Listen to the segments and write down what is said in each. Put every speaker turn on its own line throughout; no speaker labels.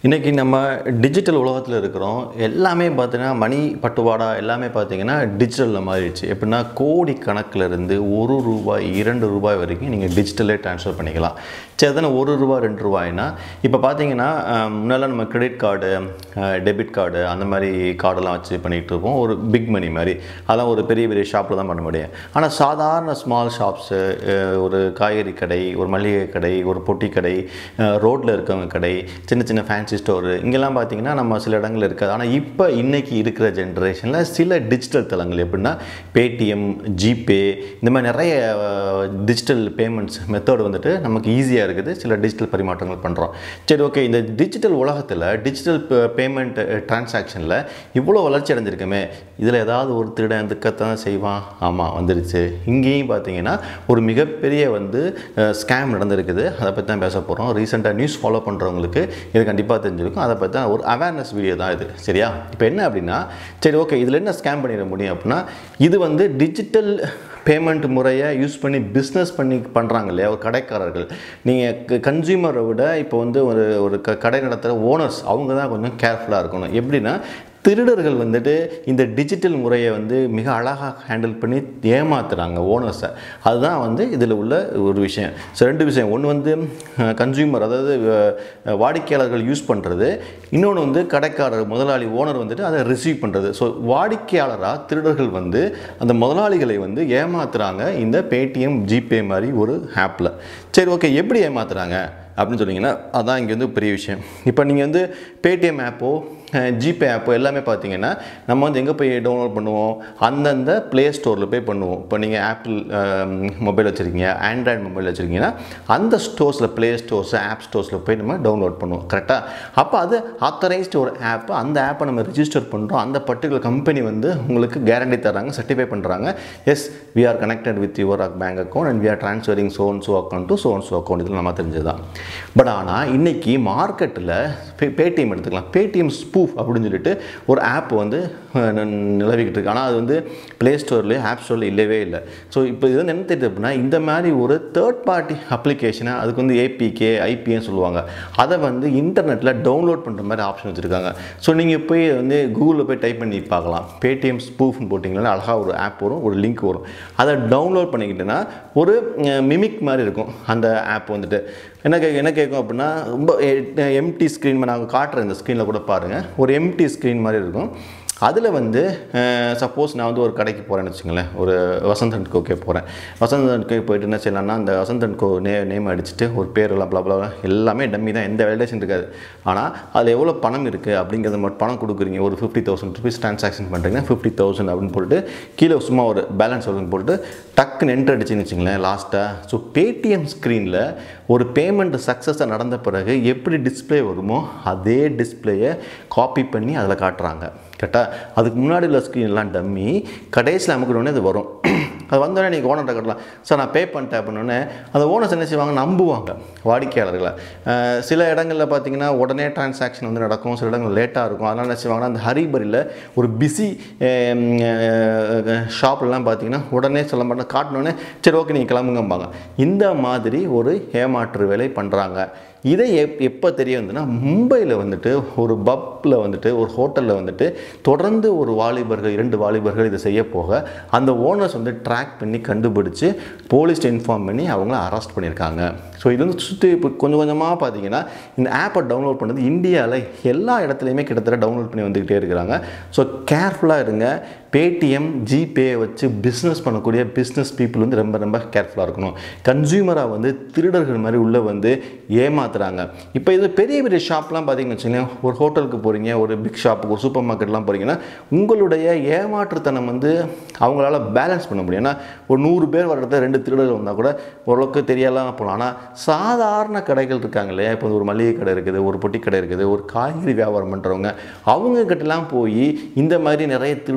இன்றைக்கி நம்ம டிஜிட்டல் உலகத்தில் இருக்கிறோம் எல்லாமே பார்த்தீங்கன்னா மணி பட்டுவாடா எல்லாமே பார்த்தீங்கன்னா டிஜிட்டலில் மாறிடுச்சு எப்படின்னா கோடி கணக்கில் இருந்து ஒரு ரூபாய் இரண்டு ரூபாய் வரைக்கும் நீங்கள் டிஜிட்டலே ட்ரான்ஸ்ஃபர் பண்ணிக்கலாம் சரி தானே ஒரு ரூபா ரெண்டு ரூபாய்னா இப்போ பார்த்தீங்கன்னா அஹ், முன்னெல்லாம் நம்ம கிரெடிட் கார்டு டெபிட் கார்டு அந்த மாதிரி கார்டெல்லாம் வச்சு பண்ணிகிட்டு இருப்போம் ஒரு பிக் மணி மாதிரி அதெல்லாம் ஒரு பெரிய பெரிய ஷாப்பில் தான் பண்ண முடியும் ஆனால் சாதாரண ஸ்மால் ஷாப்ஸு ஒரு காய்கறி கடை ஒரு மளிகை கடை ஒரு பொட்டி கடை ரோட்டில் இருக்கவங்க கடை சின்ன சின்ன ஃபேன்சி ஸ்டோரு இங்கெல்லாம் பார்த்தீங்கன்னா நம்ம சில இடங்கள் இருக்காது ஆனால் இப்போ இன்னைக்கு இருக்கிற ஜென்ரேஷனில் சில டிஜிட்டல் தளங்கள் எப்படின்னா பேடிஎம் ஜிபே இந்த மாதிரி நிறைய டிஜிட்டல் பேமெண்ட்ஸ் மெத்தட் வந்துட்டு நமக்கு ஈஸியாக இருக்குது சில டிஜிட்டல் பரிமாற்றங்கள் பண்ணுறோம் சரி ஓகே இந்த டிஜிட்டல் உலகத்தில் டிஜிட்டல் பேமெண்ட் டிரான்சாக்ஷனில் இவ்வளோ வளர்ச்சி அடைஞ்சிருக்குமே இதில் ஏதாவது ஒரு திருடன் இருக்கத்தான் செய்வான் ஆமாம் வந்துருச்சு இங்கேயும் பார்த்தீங்கன்னா ஒரு மிகப்பெரிய வந்து ஸ்கேம் நடந்திருக்குது அதை பற்றி தான் பேச போகிறோம் ரீசெண்டாக நியூஸ் ஃபாலோ பண்ணுறவங்களுக்கு இது கண்டிப்பாக தெரிஞ்சிருக்கும் அதை பற்றி தான் ஒரு அவேர்னஸ் வீடியோ தான் இது சரியா இப்போ என்ன அப்படின்னா சரி ஓகே இதில் என்ன ஸ்கேம் பண்ணிட முடியும் அப்படின்னா இது வந்து டிஜிட்டல் பேமெண்ட் முறையை யூஸ் பண்ணி பிஸ்னஸ் பண்ணி பண்ணுறாங்க இல்லையா ஒரு கடைக்காரர்கள் நீங்கள் கன்சியூமரை விட இப்போ வந்து ஒரு ஒரு க கடை நடத்துகிற ஓனர்ஸ் அவங்க தான் கொஞ்சம் கேர்ஃபுல்லாக இருக்கணும் எப்படின்னா திருடர்கள் வந்துட்டு இந்த டிஜிட்டல் முறையை வந்து மிக அழகாக ஹேண்டில் பண்ணி ஏமாத்துறாங்க ஓனர்ஸை அதுதான் வந்து இதில் உள்ள ஒரு விஷயம் ஸோ ரெண்டு விஷயம் ஒன்று வந்து கன்சியூமர் அதாவது அஹ், வாடிக்கையாளர்கள் யூஸ் பண்ணுறது இன்னொன்று வந்து கடைக்காரர் முதலாளி ஓனர் வந்துட்டு அதை ரிசீவ் பண்ணுறது ஸோ வாடிக்கையாளராக திருடர்கள் வந்து அந்த முதலாளிகளை வந்து ஏமாத்துறாங்க இந்த பேடிஎம் ஜிபே மாதிரி ஒரு ஆப்பில் சரி ஓகே எப்படி ஏமாத்துறாங்க அப்படின்னு சொன்னீங்கன்னா அதான் இங்கே வந்து பெரிய விஷயம் இப்போ நீங்கள் வந்து பேடிஎம் ஆப்போ ஜிபே ஆப்போ எல்லாமே பார்த்தீங்கன்னா நம்ம வந்து எங்கே போய் டவுன்லோட் பண்ணுவோம் அந்தந்த ப்ளே ஸ்டோரில் போய் பண்ணுவோம் இப்போ நீங்கள் ஆப்பிள் மொபைல் வச்சுருக்கீங்க ஆண்ட்ராய்டு மொபைல் வச்சுருக்கீங்கன்னா அந்த ஸ்டோர்ஸில் ப்ளே ஸ்டோர்ஸ் ஆப் ஸ்டோர்ஸில் போய் நம்ம டவுன்லோட் பண்ணுவோம் கரெக்டாக அப்போ அது ஆத்தரைஸ்டு ஒரு ஆப் அந்த ஆப்பை நம்ம ரிஜிஸ்டர் பண்ணுறோம் அந்த பர்டிகுலர் கம்பெனி வந்து உங்களுக்கு கேரண்டி தராங்க சர்டிஃபை பண்ணுறாங்க yes we are connected with your bank account and we are transferring so and so account to so and so account இதில் நம்ம தெரிஞ்சதுதான் பட் ஆனால் இன்னைக்கு மார்க்கெட்டில் பேடிஎம் எடுத்துக்கலாம் பேடிஎம் ஸ்பூஃப் அப்படின்னு சொல்லிட்டு ஒரு ஆப் வந்து அஹ், ந- நிலவிக்கிட்டு இருக்கு ஆனால் அது வந்து ப்ளே ஸ்டோர்லேயே ஆப் ஸ்டோரில் இல்லவே இல்லை ஸோ இப்போ இது வந்து என்ன தெரியுது அப்படின்னா இந்த மாதிரி ஒரு தேர்ட் பார்ட்டி அப்ளிகேஷனை அதுக்கு வந்து ஏபிகே ஐபின்னு சொல்லுவாங்க அதை வந்து இன்டர்நெட்டில் டவுன்லோட் பண்ணுற மாதிரி ஆப்ஷன் வச்சுருக்காங்க ஸோ நீங்கள் போய் வந்து கூகுளில் போய் டைப் பண்ணி பார்க்கலாம் பேடிஎம் ஸ்பூஃப்னு போட்டிங்கன்னா அழகாக ஒரு ஆப் வரும் ஒரு லிங்க் வரும் அதை டவுன்லோட் பண்ணிக்கிட்டேன்னா ஒரு மிமிக் மாதிரி இருக்கும் அந்த ஆப் வந்துட்டு என்ன கே என்ன கேட்கும் அப்படின்னா ரொம்ப எம்டி ஸ்க்ரீன் நான் காட்டுறேன் இந்த ஸ்க்ரீனில் கூட பாருங்கள் ஒரு எம்டி ஸ்க்ரீன் மாதிரி இருக்கும் அதில் வந்து சப்போஸ் நான் வந்து ஒரு கடைக்கு போகிறேன்னு வச்சுங்களேன் ஒரு வசந்தன் கோக்கே போகிறேன் வசந்தன் கோ போயிட்டு என்ன செய்யலாம்னா அந்த வசந்தன் கோ நே நேம் அடிச்சுட்டு ஒரு பேரெல்லாம் blah blah blah எல்லாமே டம்மி தான் எந்த வேலிடேஷன் இருக்காது ஆனால் அதில் எவ்வளோ பணம் இருக்குது அப்படிங்கிறத மட்டும் பணம் கொடுக்குறீங்க ஒரு ஃபிஃப்டி தௌசண்ட் ருபீஸ் ட்ரான்சாக்ஷன் பண்ணுறீங்கன்னா ஃபிஃப்டி தௌசண்ட் அப்படின்னு போட்டு கீழே சும்மா ஒரு பேலன்ஸ் வருதுன்னு போட்டு டக்குன்னு என்ட்ரு அடிச்சுன்னு வச்சுங்களேன் லாஸ்ட்டாக ஸோ பேடிஎம் ஸ்க்ரீனில் ஒரு பேமெண்ட் சக்ஸஸாக நடந்த பிறகு எப்படி டிஸ்ப்ளே வருமோ அதே டிஸ்ப்ளேயை காப்பி பண்ணி அதில் காட்டுறாங்க கரெக்டாக அதுக்கு முன்னாடி உள்ள ஸ்க்ரீன் எல்லாம் டம்மி கடைசியில் அமுக்கணுன்னே அது வரும் அது வந்தோடனே நீங்கள் ஓனர்கிட்ட கட்டலாம் சார் நான் பே பண்ணிட்டேன் அப்படின்னோடனே அந்த ஓனர்ஸ் என்ன செய்வாங்க நம்புவாங்க வாடிக்கையாளர்களை அஹ் சில இடங்களில் பார்த்தீங்கன்னா உடனே டிரான்சாக்ஷன் வந்து நடக்கும் சில இடங்கள் லேட்டாக இருக்கும் அதனால் என்ன செய்வாங்கன்னா அந்த ஹரிபரியில் ஒரு பிஸி ஷாப்லலாம் பார்த்தீங்கன்னா உடனே சொல்ல மாட்டேன் காட்டினோடனே சரி ஓகே நீங்கள் கிளம்புங்கம்பாங்க இந்த மாதிரி ஒரு ஏமாற்று வேலை பண்ணுறாங்க இதை எப் எப்போ தெரிய வந்துன்னா மும்பையில் வந்துட்டு ஒரு பப்பில் வந்துட்டு ஒரு ஹோட்டலில் வந்துட்டு தொடர்ந்து ஒரு வாலிபர்கள் இரண்டு வாலிபர்கள் இதை செய்ய போக அந்த ஓனர்ஸ் வந்து ட்ராக் பண்ணி கண்டுபிடிச்சு போலீஸ்ட்டு இன்ஃபார்ம் பண்ணி அவங்கள அரெஸ்ட் பண்ணியிருக்காங்க ஸோ இது வந்து சுற்றி இப்போ கொஞ்சம் கொஞ்சமாக பார்த்தீங்கன்னா இந்த ஆப்பை டவுன்லோட் பண்ணது இந்தியாவில் எல்லா இடத்துலையுமே கிட்டத்தட்ட டவுன்லோட் பண்ணி வந்துக்கிட்டே இருக்கிறாங்க ஸோ கேர்ஃபுல்லாக இருங்க பேடிஎம் ஜிபே வச்சு பிஸ்னஸ் பண்ணக்கூடிய பிஸ்னஸ் பீப்புள் வந்து ரொம்ப ரொம்ப கேர்ஃபுல்லாக இருக்கணும் கன்சியூமராக வந்து திருடர்கள் மாதிரி உள்ளே வந்து ஏமாத்துறாங்க இப்போ இது பெரிய பெரிய ஷாப்லாம் பார்த்தீங்கன்னு வச்சுக்கோங்களேன் ஒரு ஹோட்டலுக்கு போகிறீங்க ஒரு பிக் ஷாப்புக்கு ஒரு சூப்பர் மார்க்கெட்லாம் போகிறீங்கன்னா உங்களுடைய ஏமாற்றுத்தனம் வந்து அவங்களால பேலன்ஸ் பண்ண முடியும் ஏன்னா ஒரு நூறு பேர் வர இடத்துல ரெண்டு திருடர்கள் வந்தால் கூட ஓரளவுக்கு தெரியலாம் போகலாம் ஆனால் சாதாரண கடைகள் இருக்காங்க இல்லையா இப்போ ஒரு மளிகை கடை இருக்குது ஒரு பொட்டி கடை இருக்குது ஒரு காய்கறி வியாபாரம் பண்ணுறவங்க அவங்க கிட்டலாம் போய் இந்த மாதிரி நிறைய திருடர்கள் இந்த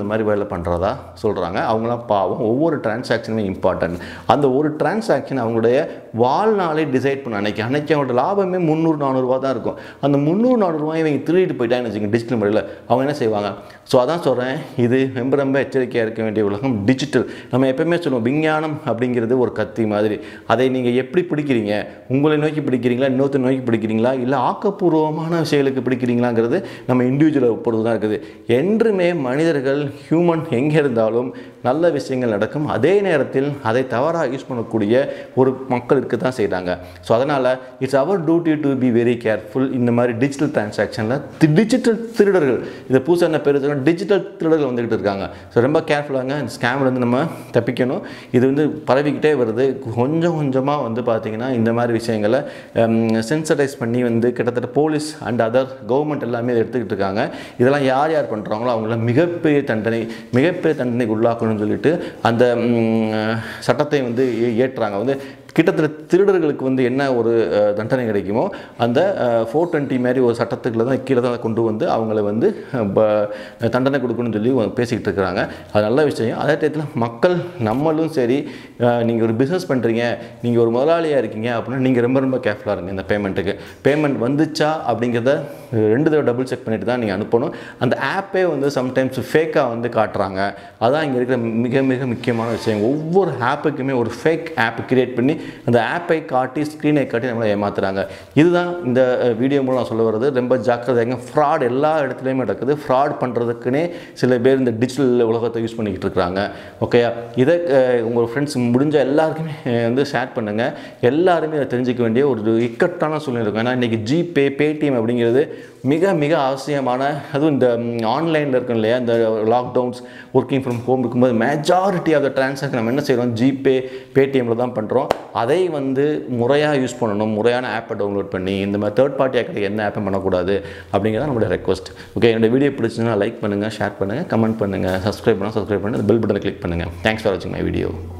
மாதிரி வேலை பண்ணுறதா சொல்கிறாங்க அவங்களாம் பாவம் ஒவ்வொரு டிரான்சாக்ஷனுமே இம்பார்ட்டன்ட் அந்த ஒரு டிரான்சாக்ஷன் அவங்களுடைய வாழ்நாளே டிசைட் பண்ண அன்னைக்கு அன்னைக்கு அவங்களோட லாபமே முந்நூறு நானூறுரூவா தான் இருக்கும் அந்த முந்நூறு நானூறுரூவாயை இவங்க திருடிட்டு போயிட்டாங்கன்னு வச்சுக்கோங்க டிஜிட்டல் முறையில் அவங்க என்ன செய்வாங்க ஸோ அதான் சொல்கிறேன் இது ரொம்ப ரொம்ப எச்சரிக்கையாக இருக்க வேண்டிய உலகம் டிஜிட்டல் நம்ம எப்பவுமே சொல்லுவோம் விஞ்ஞானம் அப்படிங்கிறது ஒரு கத்தி மாதிரி அதை நீங்கள் எப்படி பிடிக்கிறீங்க உங்களை நோக்கி பிடிக்கிறீங்களா இன்னொருத்தர் நோக்கி பிடிக்கிறீங்களா இல்லை ஆக்கப்பூர்வமான விஷயங்களுக்கு பிடிக்கிறீங்களாங்கிறது நம்ம இண்டிவிஜுவலை பொறுத்து தான் இருக்குது என்றுமே மனிதர்கள் ஹியூமன் எங்கே இருந்தாலும் நல்ல விஷயங்கள் நடக்கும் அதே நேரத்தில் அதை தவறாக யூஸ் பண்ணக்கூடிய ஒரு மக்கள் இருக்க தான் செய்கிறாங்க ஸோ அதனால் it's our duty to be very careful இந்த மாதிரி டிஜிட்டல் டிரான்சாக்ஷனில் டிஜிட்டல் திருடர்கள் இதை புதுசாக என்ன பேர் டிஜிட்டல் திருடர்கள் வந்துக்கிட்டு இருக்காங்க ஸோ ரொம்ப கேர்ஃபுல்லாங்க இந்த ஸ்கேம்லேருந்து நம்ம தப்பிக்கணும் இது வந்து பரவிக்கிட்டே வருது கொஞ்சம் கொஞ்சமாக வந்து பார்த்திங்கன்னா இந்த மாதிரி விஷயங்களை சென்சடைஸ் பண்ணி வந்து கிட்டத்தட்ட போலீஸ் அண்ட் அதர் கவர்மெண்ட் எல்லாமே இதை எடுத்துக்கிட்டு இருக்காங்க இதெல்லாம் யார் யார் பண்ணுறாங்களோ அவங்களாம் மிகப்பெரிய தண்டனை மிகப்பெரிய தண்டனைக்கு உள்ளாக்கணும்னு சொல்லிட்டு அந்த ம், சட்டத்தை வந்து ஏ- ஏற்றுறாங்க வந்து கிட்டத்தட்ட திருடர்களுக்கு வந்து என்ன ஒரு அஹ், தண்டனை கிடைக்குமோ அந்த ஃபோர் டுவெண்ட்டி மாதிரி ஒரு சட்டத்துக்குள்ள தான் கீழே தான் கொண்டு வந்து அவங்கள வந்து அஹ், ப- தண்டனை கொடுக்கணும்னு சொல்லி பேசிக்கிட்டு இருக்கிறாங்க அது நல்ல விஷயம் அதே டயத்தில் மக்கள் நம்மளும் சரி நீங்கள் ஒரு பிஸ்னஸ் பண்ணுறீங்க நீங்கள் ஒரு முதலாளியாக இருக்கீங்க அப்படின்னா நீங்கள் ரொம்ப ரொம்ப கேர்ஃபுல்லாக இருங்க இந்த பேமெண்ட்டுக்கு பேமெண்ட் வந்துச்சா அப்படிங்கிறத அஹ், ரெண்டு தடவை டபுள் செக் பண்ணிட்டு தான் நீங்கள் அனுப்பணும் அந்த ஆப்பே வந்து சம்டைம்ஸ் ஃபேக்காக வந்து காட்டுறாங்க அதான் இங்கே இருக்கிற மிக மிக முக்கியமான விஷயம் ஒவ்வொரு ஆப்புக்குமே ஒரு ஃபேக் ஆப் கிரியேட் பண்ணி அந்த ஆப்பை காட்டி ஸ்க்ரீனை காட்டி நம்மளை ஏமாத்துறாங்க இதுதான் இந்த வீடியோ மூலம் நான் சொல்ல வர்றது ரொம்ப ஜாக்கிரதைங்க ஃப்ராட் எல்லா இடத்துலையுமே நடக்குது ஃப்ராட் பண்ணுறதுக்குனே சில பேர் இந்த டிஜிட்டல் உலகத்தை யூஸ் பண்ணிக்கிட்டு இருக்கிறாங்க ஓகேயா இதை அஹ், உங்கள் ஃப்ரெண்ட்ஸ் முடிஞ்ச எல்லாருக்குமே அஹ், வந்து ஷேர் பண்ணுங்கள் எல்லாருமே அதை தெரிஞ்சுக்க வேண்டிய ஒரு இக்கட்டான சூழ்நிலை இருக்கும் ஏன்னா இன்றைக்கி ஜிபே பேடிஎம் அப்படிங்கிறது மிக மிக அவசியமான அதுவும் இந்த ஆன்லைனில் இருக்கும் இல்லையா இந்த லாக்டவுன்ஸ் ஒர்க்கிங் ஃப்ரம் ஹோம் இருக்கும்போது மெஜாரிட்டி ஆஃப் த டிரான்சாக்ஷன் நம்ம என்ன செய்கிறோம் ஜிபே பேடிஎம்மில் தான் பண்ணுறோம் அதை வந்து முறையாக யூஸ் பண்ணணும் முறையான ஆப்பை டவுன்லோட் பண்ணி இந்த மாதிரி தேர்ட் பார்ட்டி ஆக்டிவ் எந்த ஆப்பும் பண்ணக்கூடாது அப்படிங்கிறத நம்மளுடைய ரெக்வஸ்ட் ஓகே என்னோட வீடியோ பிடிச்சிருந்தா லைக் பண்ணுங்கள் ஷேர் பண்ணுங்கள் கமெண்ட் பண்ணுங்கள் சப்ஸ்கிரைப் பண்ணால் சப்ஸ்கிரைப் பண்ணி பெல் பட்டனை கிளிக் பண்ணுங்கள் தேங்க்ஸ் ஃபார் வாட்சிங் மை வீடியோ